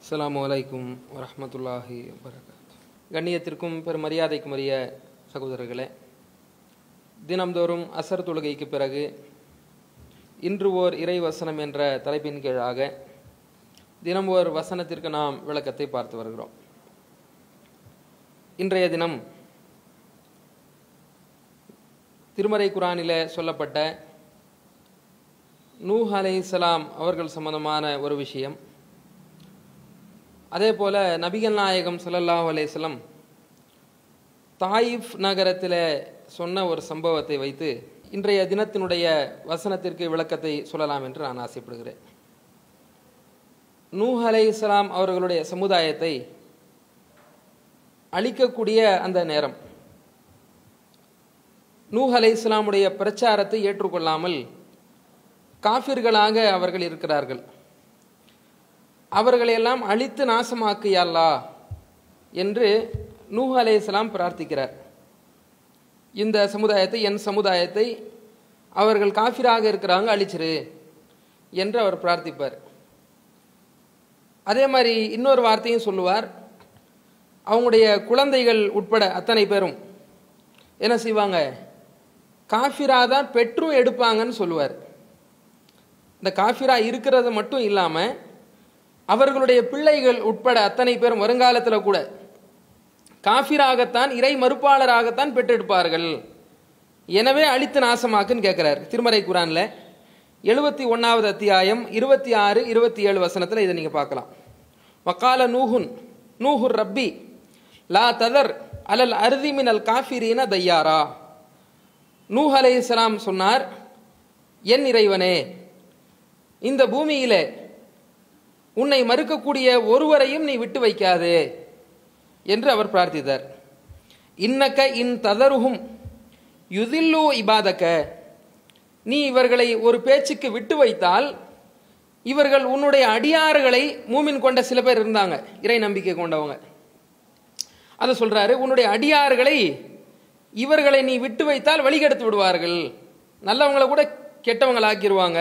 அஸ்ஸலாமு அலைக்கும் வரஹ்மத்துல்லாஹி வரகாத் கண்ணியத்திற்கும் பெரும் மரியாதைக்கும் உரிய சகோதரர்களே தினம்தோறும் அசர் தொழுகைக்கு பிறகு இன்று ஓர் இறை வசனம் என்ற தலைப்பின் கீழாக தினம் ஓர் வசனத்திற்கு நாம் விளக்கத்தை பார்த்து வருகிறோம் இன்றைய தினம் திருமறை குரானிலே சொல்லப்பட்ட நூஹ் அலைஹிஸ்ஸலாம் அவர்கள் சம்பந்தமான ஒரு விஷயம் அதே போல நபிகள் நாயகம் ஸல்லல்லாஹு அலைஹி வஸல்லம் தாயிஃப் நகரத்தில் சொன்ன ஒரு சம்பவத்தை வைத்து இன்றைய தினத்தினுடைய வசனத்திற்கு விளக்கத்தை சொல்லலாம் என்று நான் ஆசைப்படுகிறேன் நூஹ் அலைஹிஸ்ஸலாம் அவர்களுடைய சமுதாயத்தை அழிக்கக்கூடிய அந்த நேரம் நூஹ் அலைஹிஸ்ஸலாமுடைய பிரச்சாரத்தை ஏற்றுக்கொள்ளாமல் காஃபிர்களாக அவர்கள் இருக்கிறார்கள் அவர்களையெல்லாம் அழித்து நாசமாக்கியல்லா என்று நூஹ் அலைஹிஸ்ஸலாம் பிரார்த்திக்கிறார் இந்த சமுதாயத்தை என் சமுதாயத்தை அவர்கள் காஃபிராக இருக்கிறாங்க அழிச்சிரு என்று அவர் பிரார்த்திப்பார் அதே மாதிரி இன்னொரு வார்த்தையும் சொல்லுவார் அவங்களுடைய குழந்தைகள் உட்பட அத்தனை பேரும் என்ன செய்வாங்க காஃபிரா தான் பெற்றும் எடுப்பாங்கன்னு சொல்லுவார் இந்த காஃபிரா இருக்கிறது மட்டும் இல்லாமல் அவர்களுடைய பிள்ளைகள் உட்பட அத்தனை பேரும் வருங்காலத்தில் கூட காஃபிராகத்தான் இறை மறுப்பாளராகத்தான் பெற்றெடுப்பார்கள் எனவே அழித்து நாசமாக்குன்னு கேட்குறார் திருமறை குரானில் எழுபத்தி ஒன்றாவது அத்தியாயம் இருபத்தி ஆறு இருபத்தி ஏழு வசனத்தில் இதை நீங்கள் பார்க்கலாம் வக்கால நூஹுன் நூஹுர் ரப்பி லா ததர் அலல் அருதி மினல் காஃபிரீன தையாரா நூஹ் அலை சொன்னார் என் இறைவனே இந்த பூமியிலே உன்னை மறுக்கக்கூடிய ஒருவரையும் நீ விட்டு வைக்காதே என்று அவர் பிரார்த்தித்தார் இன்னக்க இன் ததருகும் யுதில்லு இபாதக்க நீ இவர்களை ஒரு பேச்சுக்கு விட்டு வைத்தால் இவர்கள் உன்னுடைய அடியாறுகளை மூமின் கொண்ட சில பேர் இருந்தாங்க இறை நம்பிக்கை கொண்டவங்க அதை சொல்றாரு உன்னுடைய அடியாறுகளை இவர்களை நீ விட்டு வைத்தால் வழிகெடுத்து விடுவார்கள் நல்லவங்களை கூட கெட்டவங்களாக்கிடுவாங்க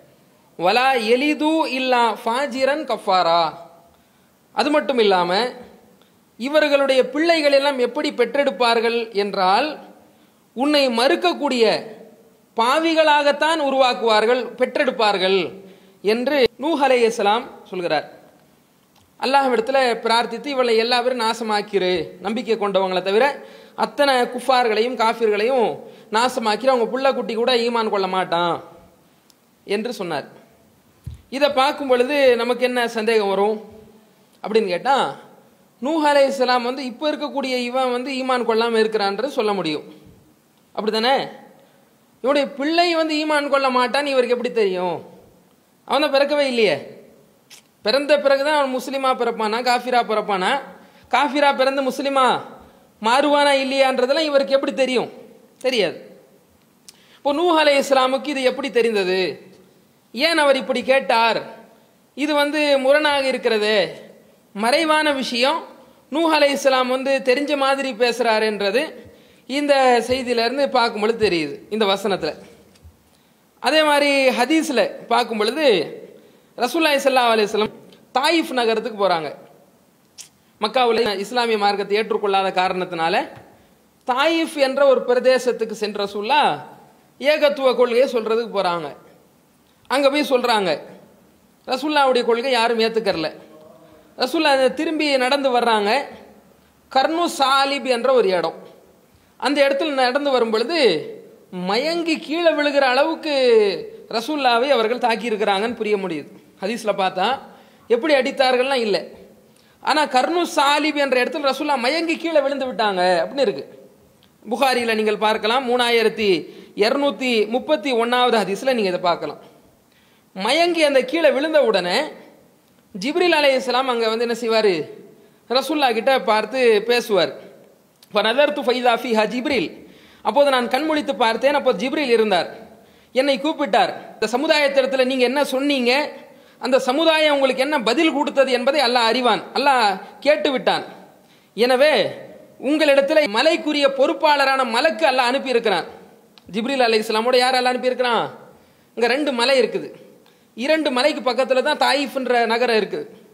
வலா எலிது இல்லா ஃபாஜிரன் கஃபாரா அது மட்டும் இல்லாமல் இவர்களுடைய பிள்ளைகள் எல்லாம் எப்படி பெற்றெடுப்பார்கள் என்றால் உன்னை மறுக்கக்கூடிய பாவிகளாகத்தான் உருவாக்குவார்கள் பெற்றெடுப்பார்கள் என்று நூஹ் அலையாம் சொல்கிறார் அல்லாஹ்விடத்தில் பிரார்த்தித்து இவளை எல்லா பேரும் நாசமாக்கிரு நம்பிக்கை கொண்டவங்களை தவிர அத்தனை குஃபார்களையும் காஃபிர்களையும் நாசமாக்கிற அவங்க புள்ள குட்டி கூட ஈமான் கொள்ள மாட்டான் என்று சொன்னார் இதை பார்க்கும் பொழுது நமக்கு என்ன சந்தேகம் வரும் அப்படின்னு கேட்டால் நூஹ் அலை இஸ்லாம் வந்து இப்போ இருக்கக்கூடிய இவன் வந்து ஈமான் கொள்ளாமல் இருக்கிறான்றது சொல்ல முடியும் அப்படி தானே இவனுடைய பிள்ளை வந்து ஈமான் கொள்ள மாட்டான்னு இவருக்கு எப்படி தெரியும் அவன் தான் பிறக்கவே இல்லையே பிறந்த பிறகு தான் அவன் முஸ்லீமா பிறப்பானா காஃபிரா பிறப்பானா காஃபிரா பிறந்து முஸ்லீமா மாறுவானா இல்லையான்றதெல்லாம் இவருக்கு எப்படி தெரியும் தெரியாது இப்போ நூஹ் அலை இஸ்லாமுக்கு இது எப்படி தெரிந்தது ஏன் அவர் இப்படி கேட்டார் இது வந்து முரணாக இருக்கிறது மறைவான விஷயம் நூஹ் அலை இஸ்லாம் வந்து தெரிஞ்ச மாதிரி பேசுகிறாருன்றது இந்த செய்தியிலேருந்து பார்க்கும் பொழுது தெரியுது இந்த வசனத்தில் அதே மாதிரி ஹதீஸில் பார்க்கும் பொழுது ரசூல்லாய் சல்லா அலிஸ்லாம் தாயிஃப் நகரத்துக்கு போகிறாங்க மக்காவில் இஸ்லாமிய மார்க்கத்தை ஏற்றுக்கொள்ளாத காரணத்தினால தாயிஃப் என்ற ஒரு பிரதேசத்துக்கு சென்ற ரசூல்லா ஏகத்துவ கொள்கையை சொல்கிறதுக்கு போகிறாங்க அங்கே போய் சொல்கிறாங்க ரசுல்லாவுடைய கொள்கை யாரும் ஏற்றுக்கரல ரசுல்லா திரும்பி நடந்து வர்றாங்க கர்னு சாலிப் என்ற ஒரு இடம் அந்த இடத்துல நடந்து வரும் பொழுது மயங்கி கீழே விழுகிற அளவுக்கு ரசூல்லாவை அவர்கள் தாக்கியிருக்கிறாங்கன்னு புரிய முடியுது ஹதீஸில் பார்த்தா எப்படி அடித்தார்கள்லாம் இல்லை ஆனால் கர்னு சாலிப் என்ற இடத்துல ரசூல்லா மயங்கி கீழே விழுந்து விட்டாங்க அப்படின்னு இருக்கு புகாரியில் நீங்கள் பார்க்கலாம் மூணாயிரத்தி இரநூத்தி முப்பத்தி ஒன்றாவது ஹதீஸில் நீங்கள் இதை பார்க்கலாம் மயங்கி அந்த கீழே விழுந்த உடனே ஜிப்ரில் அலை இஸ்லாம் அங்கே வந்து என்ன செய்வார் ரசுல்லா கிட்ட பார்த்து பேசுவார் இப்போ நதர்த்து ஃபைதாஃபி ஹா ஜிப்ரில் அப்போது நான் கண்மொழித்து பார்த்தேன் அப்போ ஜிப்ரில் இருந்தார் என்னை கூப்பிட்டார் இந்த சமுதாயத்திடத்தில் நீங்கள் என்ன சொன்னீங்க அந்த சமுதாயம் உங்களுக்கு என்ன பதில் கொடுத்தது என்பதை அல்லாஹ் அறிவான் அல்லாஹ் கேட்டு விட்டான் எனவே உங்களிடத்தில் மலைக்குரிய பொறுப்பாளரான மலக்கு அல்லாஹ் அனுப்பியிருக்கிறான் ஜிப்ரில் அலை இஸ்லாமோட யார் அல்லாஹ் அனுப்பியிருக்கிறான் இங்கே ரெண்டு மலை இருக்குது இரண்டு மலைக்கு பக்கத்தில் தான் தாயிஃப்ன்ற நகரம் இருக்குது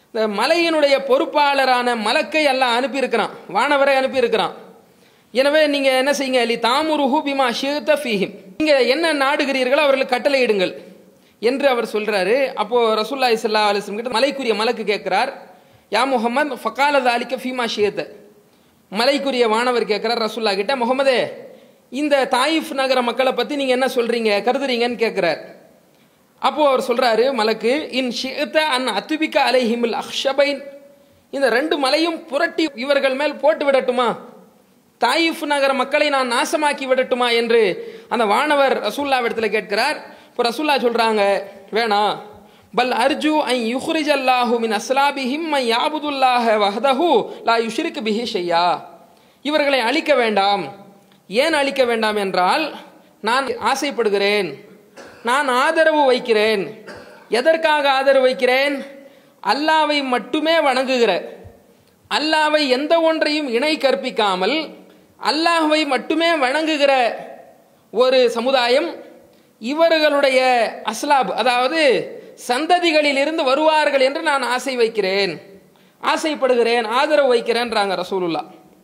இந்த மலையினுடைய பொறுப்பாளரான மலக்கை எல்லாம் அனுப்பியிருக்கிறான் வானவரை அனுப்பியிருக்கிறான் எனவே நீங்க என்ன செய்யுங்க லி தாமுருஹு பிமா ஷியத ஃபீஹிம் நீங்க என்ன நாடுகிறீர்களோ அவர்களுக்கு கட்டளையிடுங்கள் என்று அவர் சொல்றாரு அப்போ ரசூல்லாய் சல்லா அலிஸ்லம் கிட்ட மலைக்குரிய மலக்கு கேட்கிறார் யா முகமது ஃபகாலத் அலிக்க ஃபீமா ஷியத்த மலைக்குரிய வானவர் கேட்கிறார் ரசூல்லா கிட்ட முகமதே இந்த தாயிஃப் நகர மக்களை பத்தி நீங்க என்ன சொல்றீங்க கருதுறீங்கன்னு கேட்கிறார் அப்போ அவர் சொல்றாரு மலக்கு இன் ஷியத்த அன் அத்துபிக்க அலைஹிமில் அக்ஷபைன் இந்த ரெண்டு மலையும் புரட்டி இவர்கள் மேல் போட்டு விடட்டுமா தாயிஃப் நகர மக்களை நான் நாசமாக்கி விடட்டுமா என்று அந்த வானவர் ரசூல்லா இடத்துல கேட்கிறார் இப்போ ரசூல்லா சொல்றாங்க வேணாம் பல் அர்ஜு ஐ யுஹ்ரிஜ் அல்லாஹு மின் அஸ்லாபிஹிம் ஐ யாபுதுல்லாஹ வஹதஹு லா யுஷ்ரிக் பிஹி ஷையா இவர்களை அழிக்க வேண்டாம் ஏன் அழிக்க வேண்டாம் என்றால் நான் ஆசைப்படுகிறேன் நான் ஆதரவு வைக்கிறேன் எதற்காக ஆதரவு வைக்கிறேன் அல்லாவை மட்டுமே வணங்குகிற அல்லாவை எந்த ஒன்றையும் இணை கற்பிக்காமல் அல்லாஹ்வை மட்டுமே வணங்குகிற ஒரு சமுதாயம் இவர்களுடைய அஸ்லாப் அதாவது சந்ததிகளில் இருந்து வருவார்கள் என்று நான் ஆசை வைக்கிறேன் ஆசைப்படுகிறேன் ஆதரவு வைக்கிறேன்றாங்க ரசூலுல்லா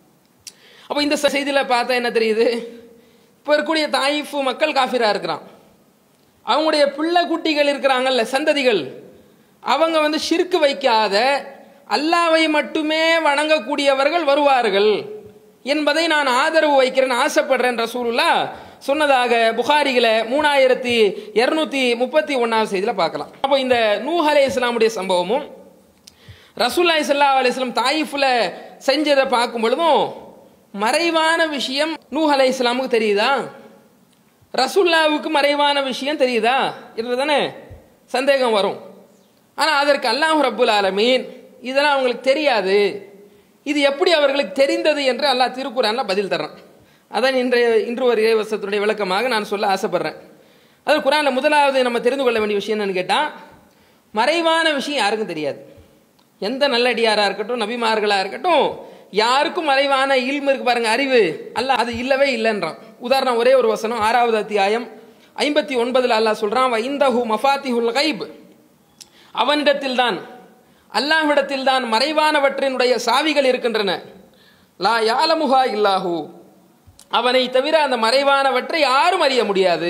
அப்போ இந்த செய்தியில் பார்த்தா என்ன தெரியுது இப்போ இருக்கக்கூடிய தாயிஃபு மக்கள் காஃபிரா இருக்கிறான் அவங்களுடைய பிள்ளை குட்டிகள் இருக்கிறாங்கல்ல சந்ததிகள் அவங்க வந்து ஷிர்க்கு வைக்காத அல்லாவை மட்டுமே வணங்கக்கூடியவர்கள் வருவார்கள் என்பதை நான் ஆதரவு வைக்கிறேன் ஆசைப்படுறேன் ரசூலுல்லா சொன்னதாக புகாரிகளை மூணாயிரத்தி இருநூத்தி முப்பத்தி ஒன்னாவது செய்தியில் பார்க்கலாம் அப்போ இந்த நூஹ் அலே இஸ்லாமுடைய சம்பவமும் ரசூல்லா சல்லா அலிஸ்லாம் தாயிஃபில் செஞ்சதை பார்க்கும் பொழுதும் மறைவான விஷயம் நூஹ் அலை இஸ்லாமுக்கு தெரியுதா ரசூல்லாவுக்கு மறைவான விஷயம் தெரியுதா தானே சந்தேகம் வரும் ஆனால் அதற்கு அல்லாஹ் ரப்புல் ஆலமீன் இதெல்லாம் அவங்களுக்கு தெரியாது இது எப்படி அவர்களுக்கு தெரிந்தது என்று அல்லாஹ் திருக்குறான்ல பதில் தர்றான் அதான் இன்றைய இன்று ஒரு இறைவசத்தினுடைய விளக்கமாக நான் சொல்ல ஆசைப்படுறேன் அது குரானில் முதலாவது நம்ம தெரிந்து கொள்ள வேண்டிய விஷயம் என்னன்னு கேட்டால் மறைவான விஷயம் யாருக்கும் தெரியாது எந்த நல்லடியாராக இருக்கட்டும் நபிமார்களாக இருக்கட்டும் யாருக்கும் மறைவான இல்மு இருக்கு பாருங்க அறிவு அல்ல அது இல்லவே இல்லைன்றான் உதாரணம் ஒரே ஒரு வசனம் ஆறாவது அத்தியாயம் ஐம்பத்தி ஒன்பதுல அல்லாஹ் சொல்றான் இந்தஹு மஃபாத்திஹுல் கைப் அவனிடத்தில் தான் அல்லாஹ்விடத்தில் தான் மறைவானவற்றினுடைய சாவிகள் இருக்கின்றன லா யாலமுகா இல்லாஹு அவனை தவிர அந்த மறைவானவற்றை யாரும் அறிய முடியாது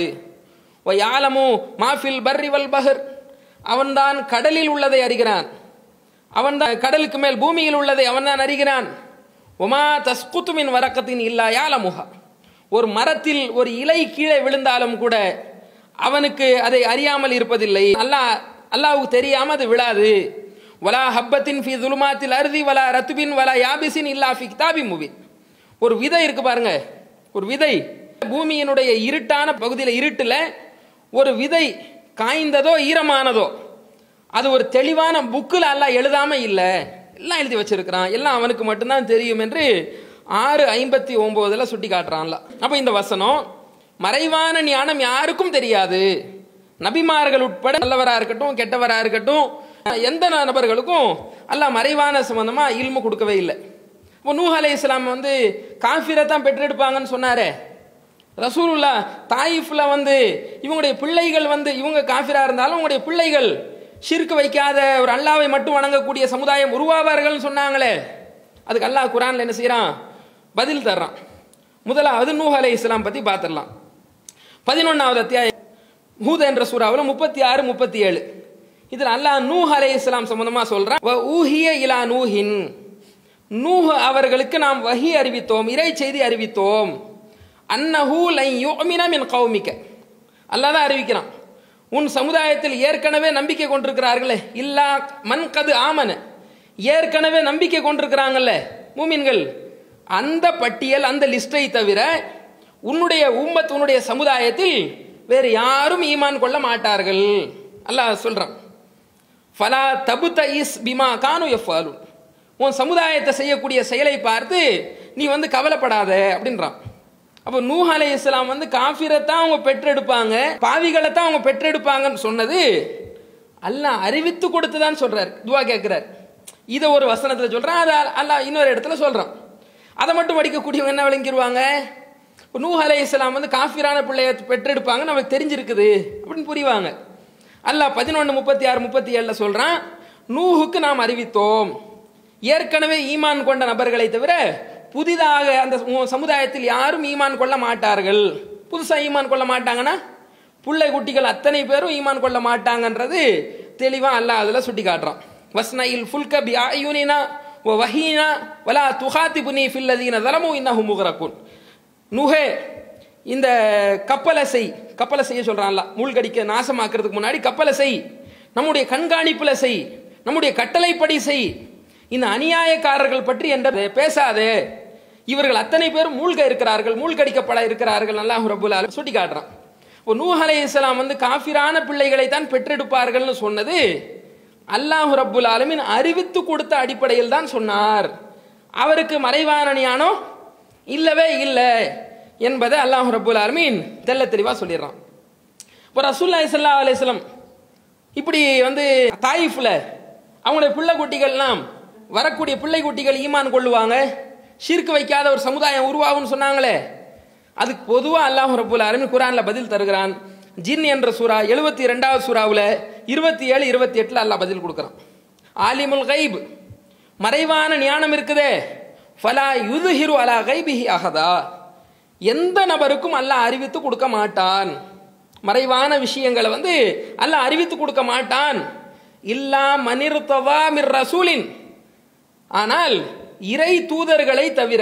ஓ யாலமு மாஃபில் பர்ரி வல் பஹர் அவன்தான் கடலில் உள்ளதை அறிகிறான் அவன்தான் கடலுக்கு மேல் பூமியில் உள்ளதை அவன்தான் அறிகிறான் ஒமா தஸ்குத்துமின் வரக்கத்தின் இல்லா யாலமுகா ஒரு மரத்தில் ஒரு இலை கீழே விழுந்தாலும் கூட அவனுக்கு அதை அறியாமல் இருப்பதில்லை அல்லாஹ் அல்லாவுக்கு தெரியாம அது விழாது வலா ஹப்பத்தின் ஃபி துலுமாத்தில் அருதி வலா ரத்துபின் வலா யாபிசின் இல்லா ஃபி கிதாபி முபின் ஒரு விதை இருக்கு பாருங்க ஒரு விதை பூமியினுடைய இருட்டான பகுதியில் இருட்டில் ஒரு விதை காய்ந்ததோ ஈரமானதோ அது ஒரு தெளிவான புக்கில் அல்லாஹ் எழுதாம இல்லை எல்லாம் எழுதி வச்சிருக்கிறான் எல்லாம் அவனுக்கு மட்டும்தான் தெரியும் என்று ஆறு ஐம்பத்தி ஒன்பதுல சுட்டி காட்டுறான்ல அப்ப இந்த வசனம் மறைவான ஞானம் யாருக்கும் தெரியாது நபிமார்கள் உட்பட நல்லவரா இருக்கட்டும் கெட்டவரா இருக்கட்டும் எந்த நபர்களுக்கும் அல்லாஹ் மறைவான சம்பந்தமா இல்மு கொடுக்கவே இல்லை இப்போ நூஹ் அலை இஸ்லாம் வந்து காஃபிரை தான் பெற்றெடுப்பாங்கன்னு சொன்னாரே ரசூலுல்லா தாயிஃப்ல வந்து இவங்களுடைய பிள்ளைகள் வந்து இவங்க காஃபிரா இருந்தாலும் உங்களுடைய பிள்ளைகள் ஷிர்க்கு வைக்காத ஒரு அல்லாவை மட்டும் வணங்கக்கூடிய சமுதாயம் உருவாவார்கள் சொன்னாங்களே அதுக்கு அல்லாஹ் குரான்ல என்ன செய்யறான் பதில் தர்றான் முதலாவது நூஹ் அலை இஸ்லாம் பத்தி பார்த்துடலாம் பதினொன்னாவது அத்தியாயம் ஹூத் என்ற சூறாவில் முப்பத்தி ஆறு முப்பத்தி ஏழு இதில் அல்லாஹ் நூஹ் அலை இஸ்லாம் சம்பந்தமா சொல்றான் ஊஹிய இலா நூஹின் நூஹ் அவர்களுக்கு நாம் வஹி அறிவித்தோம் இறை செய்தி அறிவித்தோம் அன்னஹூ லை யோமினா மின் கௌமிக்க அல்லாஹ் தான் அறிவிக்கிறான் உன் சமுதாயத்தில் ஏற்கனவே நம்பிக்கை கொண்டிருக்கிறார்களே இல்லா மண் கது ஆமன ஏற்கனவே நம்பிக்கை கொண்டிருக்கிறாங்கல்ல மூமின்கள் அந்த பட்டியல் அந்த லிஸ்டை தவிர உன்னுடைய உம்மத் உன்னுடைய சமுதாயத்தில் வேறு யாரும் ஈமான் கொள்ள மாட்டார்கள் அல்லாஹ் சொல்றான் ஃபலா தபுத இஸ் பிமா கானு எஃபாலு உன் சமுதாயத்தை செய்யக்கூடிய செயலை பார்த்து நீ வந்து கவலைப்படாத அப்படின்றான் அப்போ நூஹ் அலை இஸ்லாம் வந்து காஃபிரத்தான் அவங்க பெற்றெடுப்பாங்க பாவிகளை தான் அவங்க பெற்றெடுப்பாங்கன்னு சொன்னது அல்லாஹ் அறிவித்து கொடுத்து தான் சொல்றாரு துவா கேட்கிறார் இதை ஒரு வசனத்தில் சொல்றான் அதை அல்லாஹ் இன்னொரு இடத்துல சொல்றான் அதை மட்டும் படிக்கக்கூடியவங்க என்ன விளங்கிடுவாங்க நூஹ் அலை இஸ்லாம் வந்து காஃபிரான பிள்ளைய பெற்றெடுப்பாங்க நமக்கு தெரிஞ்சிருக்குது அப்படின்னு புரிவாங்க அல்லாஹ் பதினொன்று முப்பத்தி ஆறு முப்பத்தி ஏழில் சொல்றான் நூஹுக்கு நாம் அறிவித்தோம் ஏற்கனவே ஈமான் கொண்ட நபர்களை தவிர புதிதாக அந்த சமு- சமுதாயத்தில் யாரும் ஈமான் கொள்ள மாட்டார்கள் புதுசா ஈமான் கொள்ள மாட்டாங்கன்னா புள்ளை குட்டிகள் அத்தனை பேரும் ஈமான் கொள்ள மாட்டாங்கன்றது தெளிவா அல்லாஹ் அதுல சுட்டி காட்டுறான் வஸ்னையில் ஃபுல்க பி ஆயுனினா வ வஹீனா வலா துஹாதிபுனி ஃபில்லதீன தலமு இன்னஹும் முகரக்குன் நுஹே இந்த கப்பலை செய் கப்பலை செய்ய சொல்றான்ல மூழ்கடிக்க நாசமாக்குறதுக்கு முன்னாடி கப்பலை செய் நம்முடைய கண்காணிப்புல செய் நம்முடைய கட்டளைப்படி செய் இந்த அநியாயக்காரர்கள் பற்றி என்ற பேசாதே இவர்கள் அத்தனை பேரும் மூழ்க இருக்கிறார்கள் மூழ்கடிக்கப்பட இருக்கிறார்கள் அல்லாஹ் ரபுல் ஆலம் சுட்டி காட்டுறான் இப்போ நூஹ் அலைஹிஸ்ஸலாம் வந்து காஃபிரான பிள்ளைகளை தான் பெற்றெடுப்பார்கள்னு சொன்னது அல்லாஹ் ரப்புல் ஆலமீன் அறிவித்து கொடுத்த அடிப்படையில் தான் சொன்னார் அவருக்கு மறைவான ஞானம் இல்லவே இல்லை என்பதை அல்லாஹ் ரப்புல் ஆலமீன் தெள்ள தெளிவா சொல்லிடுறான் இப்போ ரசூல்லாய் சல்லா அலிஸ்லம் இப்படி வந்து தாயிஃப்ல அவங்களுடைய பிள்ளை குட்டிகள்லாம் வரக்கூடிய பிள்ளை குட்டிகள் ஈமான் கொள்ளுவாங்க ஷிர்க் வைக்காத ஒரு சமுதாயம் உருவாகும்னு சொன்னாங்களே அதுக்கு பொதுவாக அல்லாஹ் ரப்புல் ஆலமீன் குரான்ல பதில் தருகிறான் ஜின் என்ற சூரா எழுபத்தி ரெண்டாவது சூறாவில் இருபத்தி ஏழு இருபத்தி எட்டில் அல்லாஹ் பதில் கொடுக்குறான் ஆலிமுல் கைப் மறைவான ஞானம் இருக்குதே ஃபலா யுதுஹிரு அலா கைபிஹி அஹதா எந்த நபருக்கும் அல்லாஹ் அறிவித்து கொடுக்க மாட்டான் மறைவான விஷயங்களை வந்து அல்லாஹ் அறிவித்து கொடுக்க மாட்டான் இல்லா மனிர்தவா மிர் ரசூலின் ஆனால் இறை தூதர்களை தவிர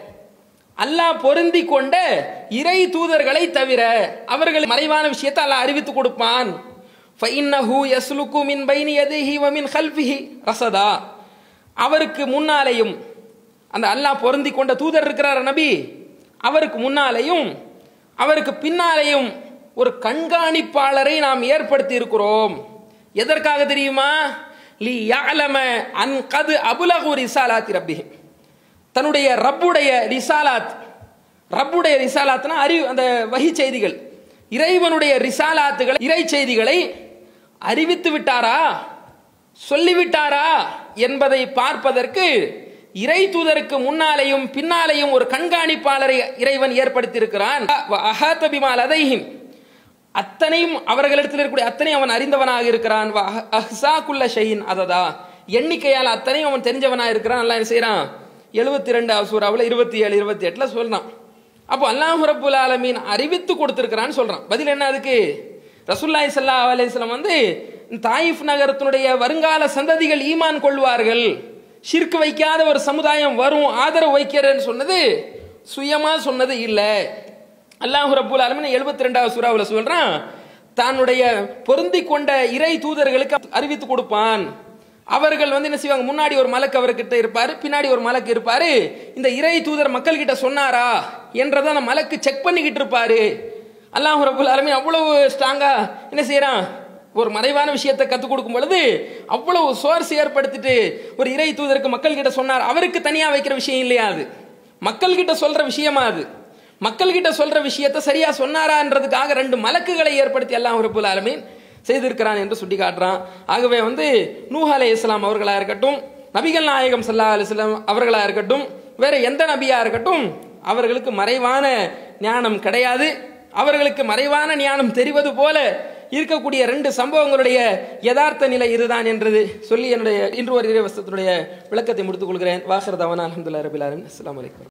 அல்லாஹ் பொருந்தி கொண்ட இறை தூதர்களை தவிர அவர்கள் மறைவான விஷயத்தை அல்லாஹ் அறிவித்து கொடுப்பான் ஃபைன்னஹு யஸ்லுகு மின் பைனி யதிஹி வ மின் கல்ஃபிஹி ரசதா அவருக்கு முன்னாலேயும் அந்த அல்லாஹ் பொருந்தி கொண்ட தூதர் இருக்கிறார் நபி அவருக்கு முன்னாலேயும் அவருக்கு பின்னாலேயும் ஒரு கண்காணிப்பாளரை நாம் ஏற்படுத்தி இருக்கிறோம் எதற்காக தெரியுமா லி யஅலம அன் கது அபுலகு ரிசாலாத்தி ரப்பிஹி தன்னுடைய ரப்புடைய ரிசாலாத் ரப்புடைய ரிசாலாத்னா அறிவு அந்த வகி செய்திகள் இறைவனுடைய ரிசாலாத்துகள் இறை செய்திகளை அறிவித்து விட்டாரா சொல்லிவிட்டாரா என்பதை பார்ப்பதற்கு இறை தூதருக்கு முன்னாலேயும் பின்னாலேயும் ஒரு கண்காணிப்பாளரை இறைவன் ஏற்படுத்தியிருக்கிறான் வ அஹாத பிமா லதைஹிம் அத்தனையும் அவர்களிடத்தில் இருக்கக்கூடிய அத்தனையும் அவன் அறிந்தவனாக இருக்கிறான் வ அஹ்- அஹ்ஸா குல்ல ஷையின் அததா எண்ணிக்கையால் அத்தனையும் அவன் தெரிஞ்சவனாக இருக்கிறான் அல்லாஹ் என்ன செய்றான் எழுபத்தி ரெண்டு சூறாவில் இருபத்தி ஏழு இருபத்தி எட்டுல சொல்றான் அப்போ அல்லாஹ் ரப்புல் ஆலமீன் அறிவித்து கொடுத்திருக்கிறான்னு சொல்றான் பதில் என்ன அதுக்கு ரசூல்லாய் சல்லா அலையம் வந்து தாயிஃப் நகரத்தினுடைய வருங்கால சந்ததிகள் ஈமான் கொள்வார்கள் ஷிர்க் வைக்காத ஒரு சமுதாயம் வரும் ஆதரவு வைக்கிறேன்னு சொன்னது சுயமா சொன்னது இல்லை அல்லாஹ் ரப்புல் ஆலமீன் எழுபத்தி ரெண்டாவது சூறாவில் சொல்றான் தன்னுடைய பொருந்தி கொண்ட இறை தூதர்களுக்கு அறிவித்து கொடுப்பான் அவர்கள் வந்து என்ன செய்வாங்க முன்னாடி ஒரு மலக்கு அவர்கிட்ட இருப்பாரு பின்னாடி ஒரு மலக்கு இருப்பாரு இந்த இறை தூதர் மக்கள் கிட்ட சொன்னாரா என்றதை அந்த மலக்கு செக் பண்ணிக்கிட்டு இருப்பாரு அல்லாஹ் ரப்புல் ஆலமீன் அவ்வளவு ஸ்ட்ராங்கா என்ன செய்யறான் ஒரு மறைவான விஷயத்தை கற்றுக் கொடுக்கும் பொழுது அவ்வளவு சோர்ஸ் ஏற்படுத்திட்டு ஒரு இறை தூதருக்கு மக்கள் கிட்ட சொன்னார் அவருக்கு தனியா வைக்கிற விஷயம் இல்லையா அது மக்கள் கிட்ட சொல்ற விஷயமா அது மக்கள் கிட்ட சொல்ற விஷயத்தை சரியா சொன்னாரான்றதுக்காக ரெண்டு மலக்குகளை ஏற்படுத்தி அல்லாஹ் ரப்புல் ஆலமீன் செய்திருக்கிறான் என்று சுட்டி காட்டுறான் ஆகவே வந்து நூஹ் அலை இஸ்லாம் அவர்களா இருக்கட்டும் நபிகள் நாயகம் சல்லா அலிஸ்லாம் அவர்களா இருக்கட்டும் வேற எந்த நபியா இருக்கட்டும் அவர்களுக்கு மறைவான ஞானம் கிடையாது அவர்களுக்கு மறைவான ஞானம் தெரிவது போல இருக்கக்கூடிய ரெண்டு சம்பவங்களுடைய யதார்த்த நிலை இதுதான் என்றது சொல்லி என்னுடைய இன்று ஒரு இறைவசத்தினுடைய விளக்கத்தை முடித்துக் கொள்கிறேன் வாசர் தவன் அலமதுல்லா ரபிலாரின் அஸ்லாம் வலைக்கம்